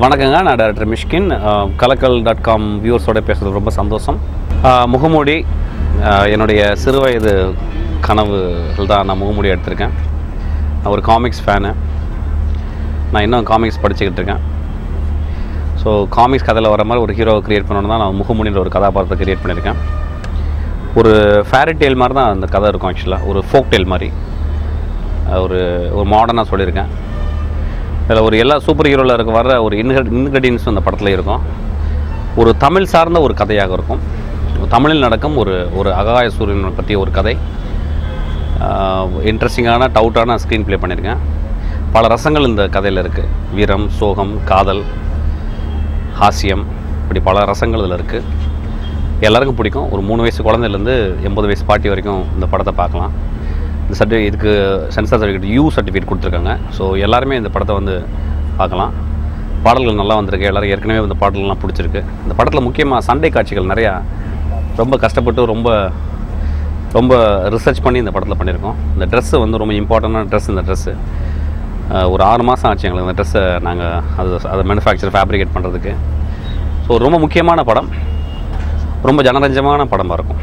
வணக்கங்க நான் டைரக்டர் மிஷ்கின் அஹ், கலக்கல் டாட் காம் வியூவர்ஸோட பேசுறது ரொம்ப சந்தோஷம் அஹ், முகமூடி அஹ், என்னுடைய சிறுவயது கனவுகள் தான் நான் முகமூடி எடுத்திருக்கேன் நான் ஒரு காமிக்ஸ் ஃபேனு நான் இன்னும் காமிக்ஸ் படிச்சுக்கிட்டு இருக்கேன் ஸோ காமிக்ஸ் கதையில் வர மாதிரி ஒரு ஹீரோவை க்ரியேட் பண்ணணும்னு தான் நான் முகமூடின்ற ஒரு கதாபாத்திரத்தை க்ரியேட் பண்ணியிருக்கேன் ஒரு ஃபேரி டேல் மாதிரி தான் அந்த கதை இருக்கும் ஆக்சுவலாக ஒரு ஃபோக் டேல் மாதிரி அஹ், ஒரு ஒரு மாடர்னாக சொல்லியிருக்கேன் இதில் ஒரு எல்லா சூப்பர் ஹீரோவில் இருக்க வர ஒரு இன்ஹெட் இன்கிரீடியன்ஸ் அந்த படத்தில் இருக்கும் ஒரு தமிழ் சார்ந்த ஒரு கதையாக இருக்கும் தமிழில் நடக்கும் ஒரு ஒரு அகாய சூரியனை பற்றிய ஒரு கதை இன்ட்ரெஸ்டிங்கான டவுட்டான ஸ்க்ரீன் ப்ளே பண்ணியிருக்கேன் பல ரசங்கள் இந்த கதையில் இருக்குது வீரம் சோகம் காதல் ஹாஸ்யம் இப்படி பல ரசங்கள் இதில் இருக்குது எல்லாருக்கும் பிடிக்கும் ஒரு மூணு வயசு குழந்தையிலேருந்து எண்பது வயசு பாட்டி வரைக்கும் இந்த படத்தை பார்க்கலாம் இந்த சர்டி இதுக்கு சென்சார் சர்டிஃபிகேட் யூ சர்டிஃபிகேட் கொடுத்துருக்காங்க ஸோ எல்லாருமே இந்த படத்தை வந்து பார்க்கலாம் பாடல்கள் நல்லா வந்திருக்கு எல்லோரும் ஏற்கனவே இந்த பாடல்கள்லாம் பிடிச்சிருக்கு இந்த படத்தில் முக்கியமாக சண்டை காட்சிகள் நிறையா ரொம்ப கஷ்டப்பட்டு ரொம்ப ரொம்ப ரிசர்ச் பண்ணி இந்த படத்தில் பண்ணியிருக்கோம் இந்த ட்ரெஸ்ஸு வந்து ரொம்ப இம்பார்ட்டண்டான ட்ரெஸ் இந்த ட்ரெஸ்ஸு ஒரு ஆறு மாதம் ஆச்சு எங்களுக்கு இந்த ட்ரெஸ்ஸை நாங்கள் அது அதை மேனுஃபேக்சர் ஃபேப்ரிகேட் பண்ணுறதுக்கு ஸோ ரொம்ப முக்கியமான படம் ரொம்ப ஜனரஞ்சமான படமாக இருக்கும்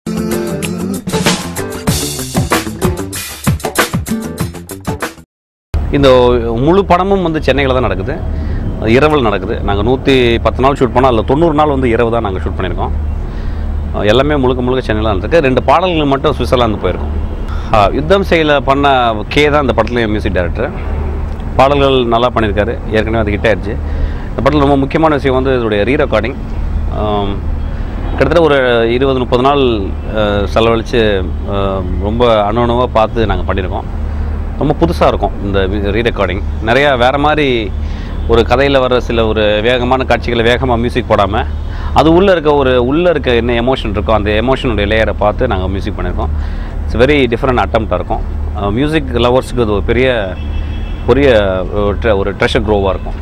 இந்த முழு படமும் வந்து சென்னையில் தான் நடக்குது அது இரவில் நடக்குது நாங்கள் நூற்றி பத்து நாள் ஷூட் பண்ணோம் அதில் தொண்ணூறு நாள் வந்து இரவு தான் நாங்கள் ஷூட் பண்ணியிருக்கோம் அஹ் எல்லாமே முழுக்க முழுக்க சென்னையில் தான் இருக்கு ரெண்டு பாடல்கள் மட்டும் சுவிட்சர்லாந்து போயிருக்கோம் அஹ் யுத்தம் செய்யல பண்ண கே தான் இந்த படத்துலேயும் மியூசிக் டைரக்டர் பாடல்கள் நல்லா பண்ணியிருக்காரு ஏற்கனவே அது ஹிட் ஆயிடுச்சு இந்த படத்தில் ரொம்ப முக்கியமான விஷயம் வந்து இதோடைய ரீ ரெக்கார்டிங் கிட்டத்தட்ட ஒரு இருபது முப்பது நாள் அஹ், செலவழித்து அஹ், ரொம்ப அணு அணுவாக பார்த்து நாங்கள் பண்ணியிருக்கோம் ரொம்ப புதுசாக இருக்கும் இந்த ரீ ரெக்கார்டிங் நிறையா வேறு மாதிரி ஒரு கதையில் வர சில ஒரு வேகமான காட்சிகளை வேகமாக மியூசிக் போடாமல் அது உள்ளே இருக்க ஒரு உள்ளே இருக்க என்ன எமோஷன் இருக்கோ அந்த எமோஷனுடைய லேயரை பார்த்து நாங்கள் மியூசிக் பண்ணியிருக்கோம் இட்ஸ் வெரி டிஃப்ரெண்ட் அட்டம்ப்டாக இருக்கும் மியூசிக் லவர்ஸுக்கு அது ஒரு பெரிய பெரிய ஒரு tre- ஒரு ட்ரெஷர் க்ரோவாக இருக்கும்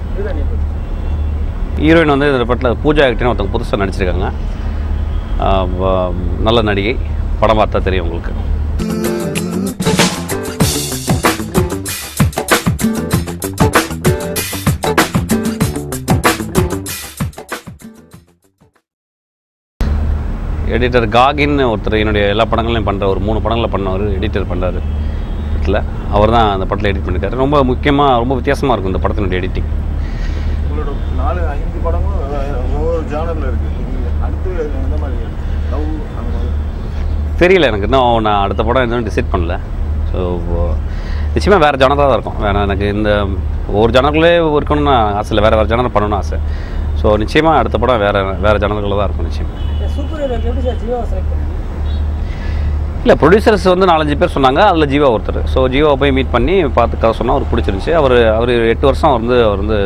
ஹீரோயின் வந்து இந்த படத்தில் பூஜா ஆக்டின்னு ஒருத்தவங்க புதுசாக நடிச்சிருக்காங்க ஆஹ் வ- நல்ல நடிகை படம் பார்த்தா தெரியும் உங்களுக்கு எடிட்டர் காகின்னு ஒருத்தர் என்னுடைய எல்லா படங்களையும் பண்ணுற ஒரு மூணு படங்களை பண்ணவர் எடிட்டர் பண்ணுறாரு படத்தில் அவர் தான் அந்த படத்தில் எடிட் பண்ணியிருக்காரு ரொம்ப முக்கியமாக ரொம்ப வித்தியாசமாக இருக்கும் இந்த படத்தினுடைய எடிட்டிங் உங்களோட நாலு ஐந்து படமும் வேற- ஒவ்வொரு ஜானரில் இருக்கு நீங்க அடுத்து எந்த மாதிரி லவ் அந்த மாதிரி தெரியல எனக்கு இன்னும் நான் அடுத்த படம் எதுவும் டிசைட் பண்ணல ஸோ நிச்சயமாக வேறு ஜனதாக தான் இருக்கும் வேணா எனக்கு இந்த ஒரு ஜனங்களே இருக்கணும்னு ஆசை இல்லை வேறு வேறு ஜனர் பண்ணணும்னு ஆசை ஸோ நிச்சயமாக அடுத்த படம் வேறு வேறு ஜனங்களில் தான் இருக்கும் நிச்சயமாக சூப்பர் ஹீரோக்கு எப்படி சார் ஜீவாவை செலக்ட் பண்ணீங்க இல்லை ப்ரொடியூசர்ஸ் வந்து நாலஞ்சு பேர் சொன்னாங்க அதில் ஜீவா ஒருத்தர் ஸோ ஜீவாவை போய் மீட் பண்ணி பார்த்து கதை சொன்னால் அவருக்கு பிடிச்சிருந்துச்சி அவர் அவர் எட்டு வருஷம் வந்து அவர் வந்து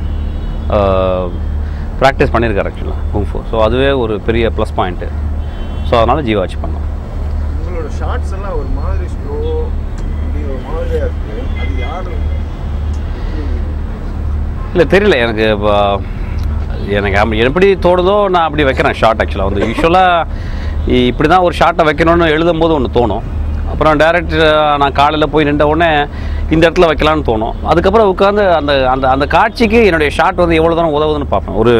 ப்ராக்டிஸ் பண்ணியிருக்காரு ஆக்சுவலாக குங்ஃபு ஸோ அதுவே ஒரு பெரிய ப்ளஸ் பாயிண்ட்டு ஸோ அதனால் ஜீவா வச்சு பண்ணோம் உங்களோட ஷார்ட்ஸ் எல்லாம் ஒரு மாதிரி ஸ்லோ இப்படி ஒரு மாதிரியா இருக்கு அது யாரு இல்லை தெரியல எனக்கு இப்போ எனக்கு அப்படி எப்படி தோணுதோ நான் அப்படி வைக்கிறேன் ஷார்ட் ஆக்சுவலாக வந்து யூஸ்வலாக இப்படி தான் ஒரு ஷார்ட்டை வைக்கணும்னு எழுதும் போது ஒன்று தோணும் அப்புறம் டேரக்ட் நான் காலையில் போய் நின்ற உடனே இந்த இடத்துல வைக்கலான்னு தோணும் அதுக்கப்புறம் உட்காந்து அந்த அந்த அந்த காட்சிக்கு என்னுடைய ஷாட் வந்து எவ்வளோ தூரம் உதவுதுன்னு பார்ப்பேன் ஒரு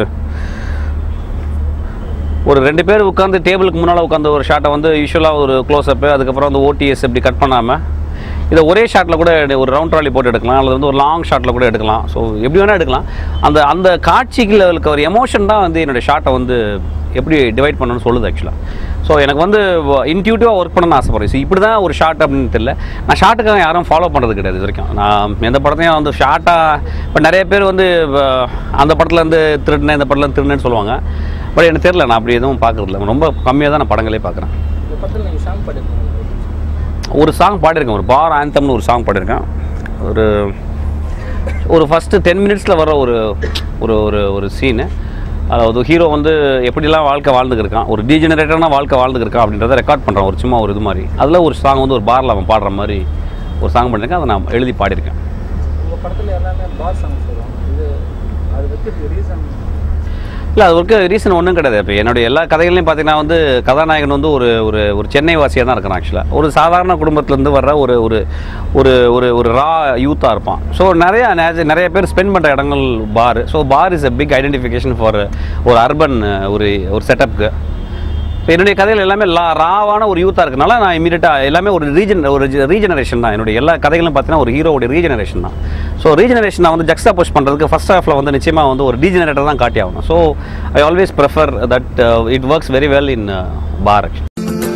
ஒரு ரெண்டு பேர் உட்காந்து டேபிளுக்கு முன்னால் உட்காந்து ஒரு ஷாட்டை வந்து யூஸ்வலாக ஒரு க்ளோஸ்அப்பு அதுக்கப்புறம் வந்து ஓடிஎஸ் இப்படி கட் பண்ணாமல் இதை ஒரே ஷாட்டில் கூட எடு- ஒரு ரவுண்ட் ட்ராலி போட்டு எடுக்கலாம் அல்லது வந்து ஒரு லாங் ஷாட்டில் கூட எடுக்கலாம் ஸோ எப்படி வேணால் எடுக்கலாம் அந்த அந்த காட்சிக்கு இருக்க ஒரு எமோஷன் தான் வந்து என்னுடைய ஷாட்டை வந்து எப்படி டிவைட் பண்ணணும்னு சொல்லுது ஆக்சுவலாக ஸோ எனக்கு வந்து இன்ட்யூட்டிவாக ஒர்க் பண்ணணும்னு ஆசைப்படுறேன் ஸோ இப்படி தான் ஒரு ஷாட் அப்படின்னு தெரியல நான் ஷாட்டுக்காக யாரும் ஃபாலோ பண்ணுறது கிடையாது இது வரைக்கும் நான் எந்த படத்தையும் வந்து ஷார்ட்டாக இப்போ நிறைய பேர் வந்து அஹ், அந்த படத்தில் இருந்து திருடினேன் இந்த படத்தில் திருடினேன்னு சொல்லுவாங்க பட் எனக்கு தெரியல நான் அப்படி எதுவும் பார்க்கறதில்ல ரொம்ப கம்மியாக தான் நான் படங்களே பார்க்குறேன் இந்த படத்தில் நீங்கள் சாங் பாடிருக்கீங்க ஒரு சாங் பாடியிருக்கேன் ஒரு பார் ஆந்தம்னு ஒரு சாங் பாடியிருக்கேன் ஒரு ஒரு ஃபஸ்ட்டு டென் மினிட்ஸில் வர ஒரு ஒரு ஒரு ஒரு சீனு அதாவது ஹீரோ வந்து எப்படிலாம் வாழ்க்கை வாழ்ந்துக்கிருக்கான் ஒரு டீஜெனரேட்டரான வாழ்க்கை வாழ்ந்துக்கிருக்கான் அப்படின்றத ரெக்கார்ட் பண்ணுறான் ஒரு சும்மா ஒரு இது மாதிரி அதில் ஒரு சாங் வந்து ஒரு பாரில் அவன் பாடுற மாதிரி ஒரு சாங் பண்ணியிருக்கேன் அதை நான் எழுதி பாடியிருக்கேன் உங்கள் படத்தில் எல்லாமே பார் சாங்ஸ் வரும் இது அது வைக்கிறதுக்கு ரீசன் இல்லை அதுக்கு ரீசன் ஒன்றும் கிடையாது இப்போ என்னுடைய எல்லா கதைகளையும் பார்த்தீங்கன்னா வந்து கதாநாயகன் வந்து ஒரு ஒரு ஒரு சென்னை வாசியாக தான் இருக்கிறான் ஆக்சுவலாக ஒரு சாதாரண குடும்பத்துலேருந்து வர்ற ஒரு ஒரு ஒரு ஒரு ஒரு ரா யூத்தாக இருப்பான் ஸோ நிறையா நே- நிறைய பேர் ஸ்பெண்ட் பண்ணுற இடங்கள் bar so bar is a big identification for ஒரு அர்பன் ஒரு ஒரு செட்டப்க்கு இப்போ என்னுடைய கதைகள் எல்லாமே லா ராவான ஒரு யூத்தாக இருக்கனால நான் இமீடியட்டாக எல்லாமே ஒரு ரீஜன் ஒரு ரீஜெனரேஷன் தான் என்னுடைய எல்லா கதைகளும் பார்த்தீங்கன்னா ஒரு ஹீரோவுடைய ரீஜெனரேஷன் தான் ஸோ ரீஜெனரேஷன் நான் வந்து ஜக்ஸா புஷ் பண்ணுறதுக்கு ஃபஸ்ட் ஹாஃபில் வந்து நிச்சயமாக வந்து ஒரு டீஜெனரேட்டர் தான் காட்டி ஆகணும் so I always prefer that it works very well in bar actually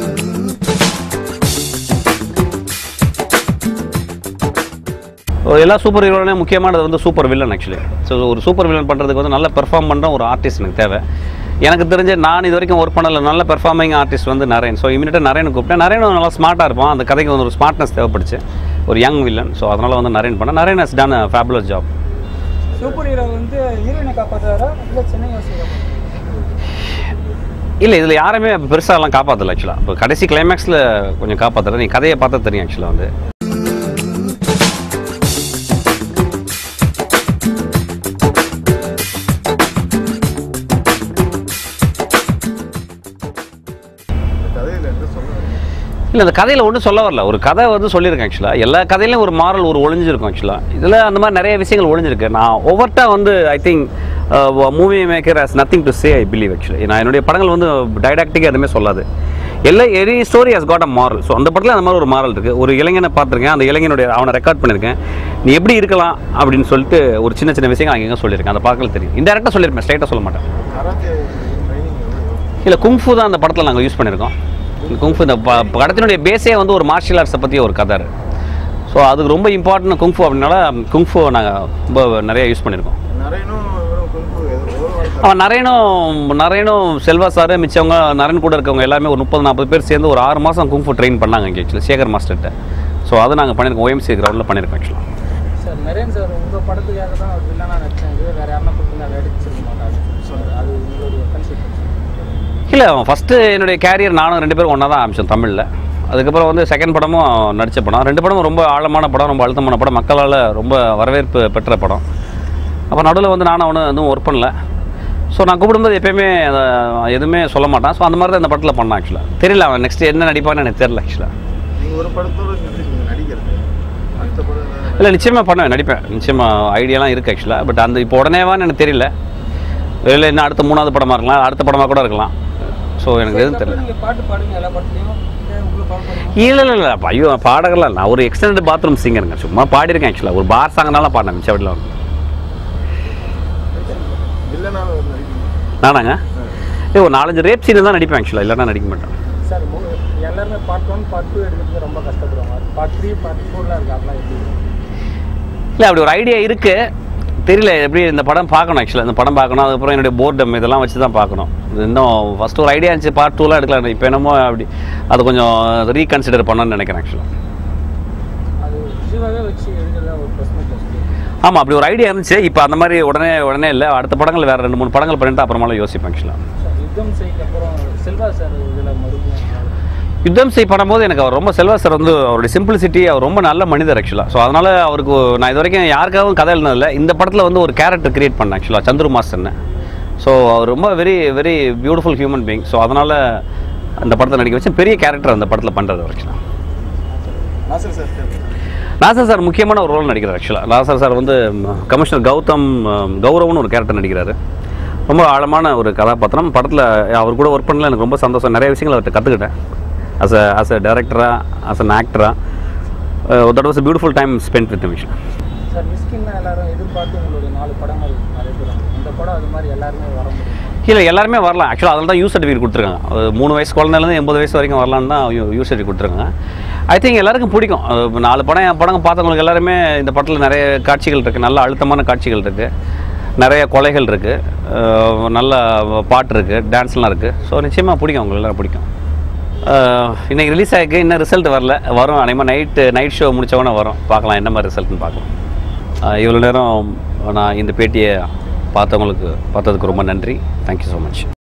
எல்லா சூப்பர் ஹீரோனே முக்கியமானது வந்து சூப்பர் வில்லன் ஆக்சுவலி ஸோ ஒரு சூப்பர் வில்லன் பண்ணுறதுக்கு வந்து நல்ல பெர்ஃபார்ம் பண்ணுற ஒரு ஆர்டிஸ்ட் எனக்கு தேவை எனக்கு தெரிஞ்ச நான் இது வரைக்கும் ஒர்க் பண்ணல நல்ல பெர்ஃபார்மிங் ஆர்டிஸ்ட் வந்து நரேன் ஸோ இமீடியட்டாக நரேன் கூப்பிட்டேன் நரேன் நல்லா ஸ்மார்ட்டாக இருப்பான் அந்த கதைக்கு வந்து ஒரு ஸ்மார்ட்னஸ் தேவைப்படுச்சு ஒரு யங் வில்லன் ஸோ அதனால் வந்து நரேன் பண்ணேன் Naren has done fabulous job super hero வந்து ஹீரோயினை காப்பாற்றுறாரா இல்லை சென்னை வாசி காப்பாற்றுறாரா இல்லை இதில் யாருமே பெருசாலாம் காப்பாற்றல ஆக்சுவலாக இப்போ கடைசி கிளைமேக்ஸில் கொஞ்சம் காப்பாற்றுறது நீ கதையை பார்த்தா தெரியும் ஆக்சுவலாக வந்து இந்த கதையில என்ன சொல்ல வரீங்க? இல்லை அந்த கதையில் ஒன்றும் சொல்ல வரல ஒரு கதை வந்து சொல்லியிருக்கேன் ஆக்சுவலாக எல்லா கதையிலையும் ஒரு மாரல் ஒரு ஒளிஞ்சிருக்கும் ஆக்சுவலாக இதில் அந்த மாதிரி நிறைய விஷயங்கள் ஒளிஞ்சிருக்கு நான் ஓவர்ட்டா வந்து I think movie maker has nothing to say I believe actually நான் என்னுடைய படங்கள் வந்து டைடாக்டிக்காக எதுவுமே சொல்லாது எல்லா every story has got a moral so அந்த படத்தில் அந்த மாதிரி ஒரு மாரல் இருக்குது ஒரு இளைஞனை பார்த்துருக்கேன் அந்த இளைஞனுடைய அவனை ரெக்கார்ட் பண்ணியிருக்கேன் நீ எப்படி இருக்கலாம் அப்படின்னு சொல்லிட்டு ஒரு சின்ன சின்ன விஷயங்கள் அங்கங்கே சொல்லியிருக்கேன் அந்த பார்க்கல தெரியும் இன்டெரக்டாக சொல்லியிருப்பேன் ஸ்ட்ரைட்டாக சொல்ல மாட்டேன் கராத்தே ட்ரைனிங் எவ்வளோ இல்லை குங்ஃபு தான் அந்த படத்தில் நாங்கள் யூஸ் பண்ணியிருக்கோம் இந்த குங்ஃபு இந்த ப- படத்தினுடைய பேஸே வந்து ஒரு மார்ஷியல் ஆர்ட்ஸை பற்றி ஒரு கதை ஸோ அதுக்கு ரொம்ப இம்பார்ட்டன்ட் குங்ஃபு அப்படின்னால குங்ஃபு நாங்கள் ரொம்ப நிறைய யூஸ் பண்ணியிருக்கோம் நரேனும் இவரும் குங்கு ஏதோ ஒரு வாரத்தை அவன் நரேனும் நரேனும் செல்வா சார் மிச்சவங்க நரேன் கூட இருக்கவங்க எல்லாமே ஒரு முப்பது நாற்பது பேர் சேர்ந்து ஒரு ஆறு மாதம் குங்ஃபு ட்ரெயின் பண்ணாங்க இங்கே ஆக்சுவலி சேகர் மாஸ்டர்கிட்ட ஸோ அதை நாங்கள் பண்ணியிருக்கோம் ஓஎம்சி கிரவுண்டில் பண்ணியிருக்கோம் ஆக்சுவலாக சார் நரேன் சார் உங்கள் படத்துக்காக தான் அவர் வில்லனாக நடிச்சேன் இது வேறு யாருன்னா கொடுத்து நடிச்சிருக்க மாட்டாங்க சொன்னார் அது உங்களுடைய கன்செப்ட் இல்லை அவன் ஃபஸ்ட்டு என்னுடைய கேரியர் நானும் ரெண்டு பேரும் ஒன்றா தான் ஆரம்பித்தோம் தமிழில் அதுக்கப்புறம் வந்து செகண்ட் படமும் நடித்த படம் ரெண்டு படமும் ரொம்ப ஆழமான படம் ரொம்ப அழுத்தமான படம் மக்களால் ரொம்ப வரவேற்பு பெற்ற படம் அப்போ நடுவில் வந்து நானும் அவனும் எதுவும் ஒர்க் பண்ணல ஸோ நான் கூப்பிடும்போது எப்பயுமே அதை எதுவுமே சொல்ல மாட்டான் ஸோ அந்த மாதிரி தான் இந்த படத்தில் பண்ணான் ஆக்சுவலாக தெரியல அவன் நெக்ஸ்ட் என்ன நடிப்பான்னு எனக்கு தெரியல ஆக்சுவலாக நீங்க ஒரு படத்தோட நிறுத்திட்டீங்க நடிக்கிறது அடுத்த படம் ஏதாவது இல்லை நிச்சயமாக பண்ணுவேன் நடிப்பேன் நிச்சயமாக ஐடியாலாம் இருக்குது ஆக்சுவலாக பட் அந்த இப்போ உடனேவான்னு எனக்கு தெரியல இல்லை இன்னும் அடுத்த மூணாவது படமாக இருக்கலாம் அடுத்த படமாக கூட இருக்கலாம் ஸோ எனக்கு எதுவும் தெரியல நீங்கள் பாட்டு பாடுங்க எல்லா படத்துலையும் இல்லை உங்களுக்கு பாட முடியுமா இல்லை இல்லை இல்லை ஐயோ பாடகர்லாம் இல்லை நான் ஒரு எக்ஸ்டெண்டட் பாத்ரூம் சிங்கருங்க சும்மா பாடியிருக்கேன் ஆக்சுவலாக ஒரு பார் சாங்னால பாடினேன் மிச்சவடியில் வந்து வில்லனாக நடிப்பீங்க நானாங்க ஏ ஒரு நாலஞ்சு ரேப் சீன் தான் நடிப்பேன் ஆக்சுவலாக இல்லைன்னா நடிக்க மாட்டேன் சார் மு- எல்லாருமே பார்ட் ஒன் பார்ட் டூ எடுக்கிறதுக்கு ரொம்ப கஷ்டப்படுவாங்க பார்ட் த்ரீ பார்ட் ஃபோர்லாம் இருக்கு அதெல்லாம் எப்படி இல்லை அப்படி ஒரு ஐடியா இருக்குது தெரியல எப்படி இந்த படம் பார்க்கணும் ஆக்சுவலாக இந்த படம் பார்க்கணும் அதுக்கப்புறம் என்னுடைய போர்டம் இதெல்லாம் வச்சு தான் பார்க்கணும் இது இன்னும் ஃபஸ்ட்டு ஒரு ஐடியா இருந்துச்சு பார்ட் டூலாம் எடுக்கலாம் இப்போ என்னமோ அப்படி அதை கொஞ்சம் ரீகன்சிடர் பண்ணணும்னு நினைக்கிறேன் ஆக்சுவலாக அது ஜீவாவே வச்சு எழுதுறதா ஒரு பிரச்சனை சொல்லி ஆமாம் அப்படி ஒரு ஐடியா இருந்துச்சு இப்போ அந்த மாதிரி உடனே உடனே இல்லை அடுத்த படங்கள் வேறு ரெண்டு மூணு படங்கள் பண்ணிட்டு அப்புறமாலாம் யோசிப்பேன் ஆக்சுவலாக சார் யுத்தம் செய்க்கு அப்புறம் செல்வா சார் இதில் மறுபடியும் யுத்தம் செய் பண்ணும்போது எனக்கு அவர் ரொம்ப செல்வா சார் வந்து அவருடைய சிம்பிளிசிட்டி அவர் ரொம்ப நல்ல மனிதர் ஆக்சுவலாக ஸோ அதனால் அவருக்கு நான் இது வரைக்கும் யாருக்காகவும் கதை எழுதினதில்ல இந்த படத்தில் வந்து ஒரு கேரக்டர் கிரியேட் பண்ணேன் ஆக்சுவலாக சந்துரு மாஸ்டர்னு ஸோ அவர் ரொம்ப very very beautiful human being so அதனால் அந்த படத்தில் நடிக்க வச்சு பெரிய கேரக்டர் அந்த படத்தில் பண்ணுறது ஆக்சுவலாக நாசர் சார் கேட்குறேன் நாசர் சார் முக்கியமான ஒரு ரோல் நடிக்கிறார் ஆக்சுவலாக நாசர் சார் வந்து கமிஷனர் கௌதம் ம், கௌரவம்னு ஒரு கேரக்டர் நடிக்கிறாரு ரொம்ப ஆழமான ஒரு கதாபாத்திரம் படத்தில் அவர் கூட ஒர்க் பண்ணல எனக்கு ரொம்ப சந்தோஷம் நிறைய விஷயங்கள் அவர்கிட்ட கற்றுக்கிட்டேன் அஸ் அ அஸ் அ டேரக்டராக அஸ் அன் ஆக்டராக that was a beautiful time spent with விஷயம் சார் மிஸ்கின்னா எல்லாரும் எதிர்பார்த்து உங்களுடைய நாலு படங்கள் நடைபெறும் இந்த படம் அது மாதிரி எல்லாருமே வர முடியும் இல்லை எல்லாருமே வரலாம் ஆக்சுவலாக அதில் தான் யூ சர்டிஃபிகேட் கொடுத்துருக்காங்க அது மூணு வயசு குழந்தைலேருந்து எண்பது வயசு வரைக்கும் வரலான்னு தான் யூ சர்டிஃபிகேட் கொடுத்துருக்காங்க ஐ திங்க் எல்லாருக்கும் பிடிக்கும் அது இப்ப நாலு படம் என் படம் பார்த்தவங்களுக்கு எல்லாருமே இந்த படத்தில் நிறைய காட்சிகள் இருக்குது நல்ல அழுத்தமான காட்சிகள் இருக்குது நிறைய கொலைகள் இருக்குது நல்ல பாட்டு இருக்குது டான்ஸ்லாம் இருக்குது ஸோ நிச்சயமாக பிடிக்கும் அவங்களுக்கு எல்லாரும் பிடிக்கும் அஹ், இன்னைக்கு ரிலீஸ் ஆகிருக்கு இன்னும் ரிசல்ட் வரல வரும் அனைமா நைட்டு நைட் ஷோ முடிச்சவொடனே வரும் பார்க்கலாம் என்ன மாதிரி ரிசல்ட்னு பார்க்கலாம் அஹ், இவ்வளோ நேரம் நான் இந்த பேட்டியை பார்த்தவங்களுக்கு பார்த்ததுக்கு ரொம்ப நன்றி தேங்க்யூ ஸோ மச்